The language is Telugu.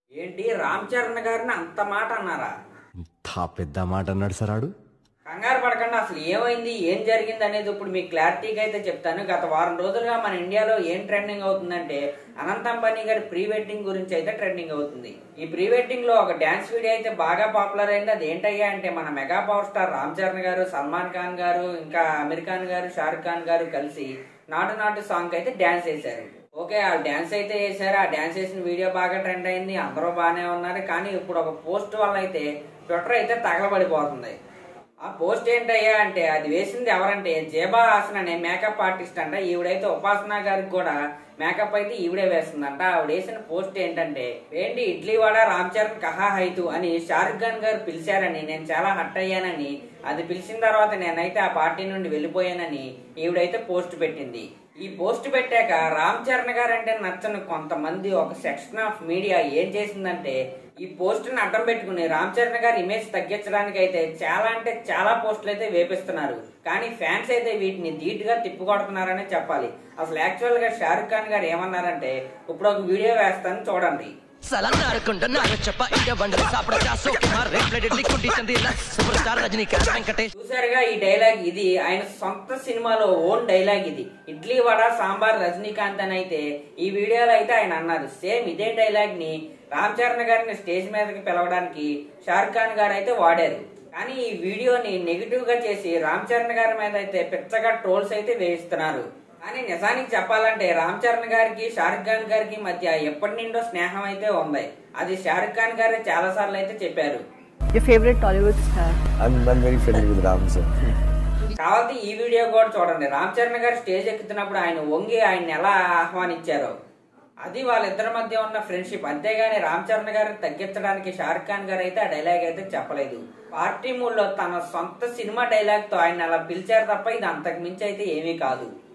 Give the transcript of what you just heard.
ఏంటి రామ్ చరణ్ గారిని అంత మాట అన్నారా ఇంత పెద్ద మాట అన్నాడు సార్ ఆడు కంగారు పడకుండా అసలు ఏమైంది ఏం జరిగింది అనేది ఇప్పుడు మీకు క్లారిటీగా అయితే చెప్తాను గత వారం రోజులుగా మన ఇండియాలో ఏం ట్రెండింగ్ అవుతుందంటే అనంత అంబానీ గారి ప్రీ వెడ్డింగ్ గురించి అయితే ట్రెండింగ్ అవుతుంది ఈ ప్రీ వెడ్డింగ్ లో ఒక డాన్స్ వీడియో అయితే బాగా పాపులర్ అయింది అది ఏంటయ్యా అంటే మన mega power star Ram Charan garu Salman Khan గారు ఇంకా అమీర్ ఖాన్ గారు షారుఖ్ ఖాన్ గారు కలిసి నాటు నాటు సాంగ్ అయితే డాన్స్ వేశారు ఓకే ఆ డాన్స్ అయితే వేశారు ఆ డాన్స్ వేసిన వీడియో బాగా ట్రెండ్ అయింది అందరూ బాగానే ఉన్నారు కానీ ఇప్పుడు ఒక పోస్ట్ వల్ల అయితే ట్విట్టర్ అయితే తగలబడిపోతుంది ఆ పోస్ట్ ఏంటయ్యా అంటే అది వేసింది ఎవరంటే జేబా హాసన్ అనే మేకప్ ఆర్టిస్ట్ అంట ఈవిడైతే ఉపాసన గారికి కూడా మేకప్ అయితే ఈవిడే వేస్తుందంట ఆవిడ వేసిన పోస్ట్ ఏంటంటే ఏంటి ఇడ్లీ వడ రామ్ చరణ్ కహా హైతు అని షారుఖ్ ఖాన్ గారు పిలిచారని నేను చాలా హట్ అయ్యానని అది పిలిచిన తర్వాత నేనైతే ఆ పార్టీ నుండి వెళ్ళిపోయానని ఈవిడైతే పోస్ట్ పెట్టింది ఈ పోస్ట్ పెట్టాక రామ్ చరణ్ గారు అంటే నచ్చని కొంతమంది ఒక సెక్షన్ ఆఫ్ మీడియా ఏం చేసిందంటే ఈ పోస్ట్ ని అడ్డం పెట్టుకుని రామ్ చరణ్ గారి ఇమేజ్ తగ్గించడానికి అయితే చాలా అంటే చాలా పోస్టులు అయితే వేపిస్తున్నారు కానీ ఫ్యాన్స్ అయితే వీటిని ధీటుగా తిప్పుకొడుతున్నారనే చెప్పాలి అసలు యాక్చువల్ గా షారుఖ్ ఖాన్ గారు ఏమన్నారంటే ఇప్పుడు ఒక వీడియో వేస్తాను చూడండి సలాం నారకుండ నాగచ్చప్ప ఇండియా బండలు సాపడ చాసో కుమార్ రేప్లెడ్ ఇడ్లీ కుట్టి చంద్రీల సూపర్ స్టార్ రజనీకాంత్ వెంకటేష్ చూసారుగా ఈ డైలాగ్ ఇది ఆయన సొంత సినిమాలో ఓన్ డైలాగ్ ఇది ఇడ్లీ వడ సాంబార్ రజనీకాంత్ అని అయితే ఈ వీడియోలో అయితే ఆయన అన్నారు సేమ్ ఇదే డైలాగ్ ని రామ్ చరణ్ గారిని స్టేజ్ మీదకి పిలవడానికి షారుఖ్ ఖాన్ గారు అయితే వాడారు కానీ ఈ వీడియోని నెగిటివ్ గా చేసి రామ్ చరణ్ గారి మీద అయితే పిచ్చగా ట్రోల్స్ అయితే వేయిస్తున్నారు కానీ నిజానికి చెప్పాలంటే రామ్ చరణ్ గారికి షారుఖ్ ఖాన్ గారికి మధ్య ఎప్పటి నుండో స్నేహం అయితే ఉంది అది షారుఖ్ ఖాన్ గారే చాలా సార్లు అయితే చెప్పారు Your favorite Tollywood star? I'm, I'm very friendly with Ram sir. కావాలి ఈ వీడియో కూడా చూడండి రామ్ చరణ్ గారు స్టేజ్ ఎక్కుతున్నప్పుడు ఆయన వంగి ఆయన ఎలా ఆహ్వానించారో అది వాళ్ళిద్దరి మధ్య ఉన్న ఫ్రెండ్షిప్ అంతేగాని రామ్ చరణ్ గారిని తగ్గించడానికి షారుఖ్ ఖాన్ గారు అయితే ఆ డైలాగ్ అయితే చెప్పలేదు పార్టీ మూడ్ లో తన సొంత సినిమా డైలాగ్ తో ఆయన అలా పిలిచారు తప్ప ఇది అంతకు మించి అయితే ఏమీ కాదు